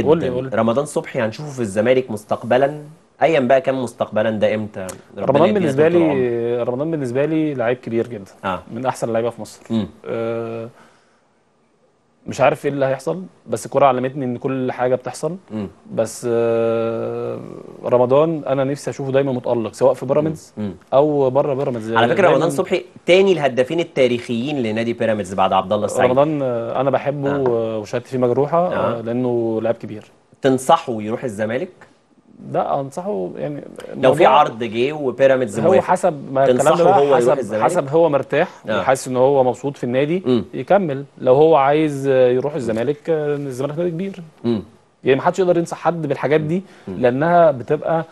جدا قول لي- قول لي. رمضان صبحي هنشوفه في الزمالك مستقبلا ايا بقى كان مستقبلا ده امتى ربنا رمضان يدينا بالنسبه طول العمر. لي رمضان بالنسبه لي لعيب كبير جدا اه من احسن اللعيبه في مصر مم. آه، مش عارف ايه اللي هيحصل بس الكوره علمتني ان كل حاجه بتحصل مم. بس آه، رمضان انا نفسي اشوفه دايما متالق سواء في بيراميدز مم. او بره بيراميدز على فكره دايماً رمضان صبحي تاني الهدافين التاريخيين لنادي بيراميدز بعد عبد الله السعيد رمضان آه، انا بحبه آه. آه. وشهادتي فيه مجروحه آه. آه. لانه لاعب كبير تنصحه يروح الزمالك ده انصحه يعني لو في الموضوع- عرض جه وبيراميدز هو موافق حسب ما الكلام تنصحه ده هو يروح بقى حسب الزمالك؟ حسب هو مرتاح آه. وحاسس ان هو مبسوط في النادي مم. يكمل لو هو عايز آه، يروح الزمالك آه، الزمالك نادي كبير مم. يعني ما حدش يقدر ينصح حد بالحاجات دي لانها بتبقى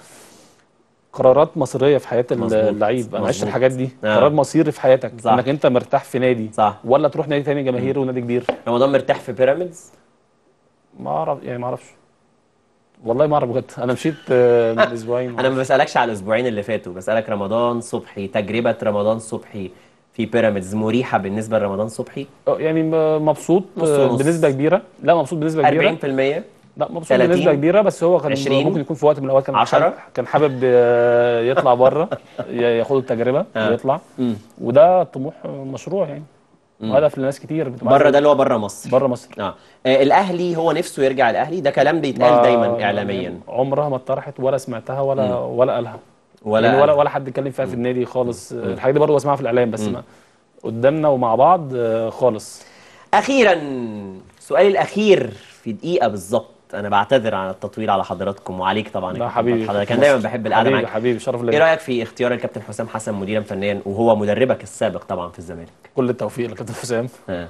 قرارات مصيريه في حياه مظبوط. اللعيب انا عشت مظبوط. الحاجات دي آه. قرار مصيري في حياتك صح. انك انت مرتاح في نادي صح ولا تروح نادي تاني جماهيري ونادي كبير رمضان مرتاح في بيراميدز ما اعرف يعني ما اعرفش والله ما اعرف بجد انا مشيت آه، من اسبوعين انا ما بسالكش على الاسبوعين اللي فاتوا بسالك رمضان صبحي تجربه رمضان صبحي في بيراميدز مريحه بالنسبه لرمضان صبحي آه، يعني م- مبسوط نص آه، ونص. بنسبه كبيره لا مبسوط بنسبه كبيره 40% لا مبسوط 30 بنسبه كبيره بس هو كان 20 ممكن يكون في وقت من الاوقات كان 10 حابب كان حابب آه، يطلع بره ي- ياخد التجربه آه. ويطلع مم. وده طموح مشروع يعني وهدف لناس كتير بتبقى بره عايزة- ده اللي هو بره مصر بره مصر اه آه، الاهلي هو نفسه يرجع الاهلي ده كلام بيتقال ما- دايما اعلاميا عمرها ما اتطرحت ولا سمعتها ولا ولا قالها ولا يعني ولا ولا حد اتكلم فيها في النادي خالص الحاجات دي برضه بسمعها في الاعلام بس ما قدامنا ومع بعض آه، خالص اخيرا سؤالي الاخير في دقيقه بالظبط انا بعتذر عن التطويل على حضراتكم وعليك طبعا يا لا كابتن حبيبي فتحي. كان دايما بحب القعده حبيبي معاك حبيبي شرف ايه ليا رايك في اختيار الكابتن حسام حسن مديرا فنيا وهو مدربك السابق طبعا في الزمالك كل التوفيق لكابتن حسام آه.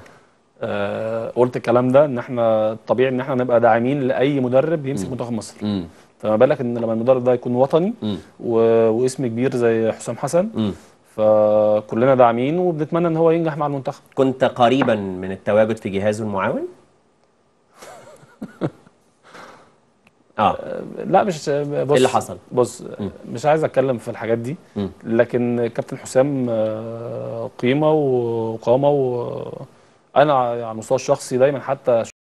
آه قلت الكلام ده ان احنا طبيعي ان احنا نبقى داعمين لاي مدرب يمسك منتخب مصر مم. فما بالك ان لما المدرب ده يكون وطني مم. و... واسم كبير زي حسام حسن مم. فكلنا داعمين وبنتمنى ان هو ينجح مع المنتخب كنت قريبا من التواجد في جهازه المعاون اه لا مش بص ايه اللي حصل؟ بص مش عايز اتكلم في الحاجات دي مم. لكن كابتن حسام آه، قيمه وقامه وانا على المستوى الشخصي دايما حتى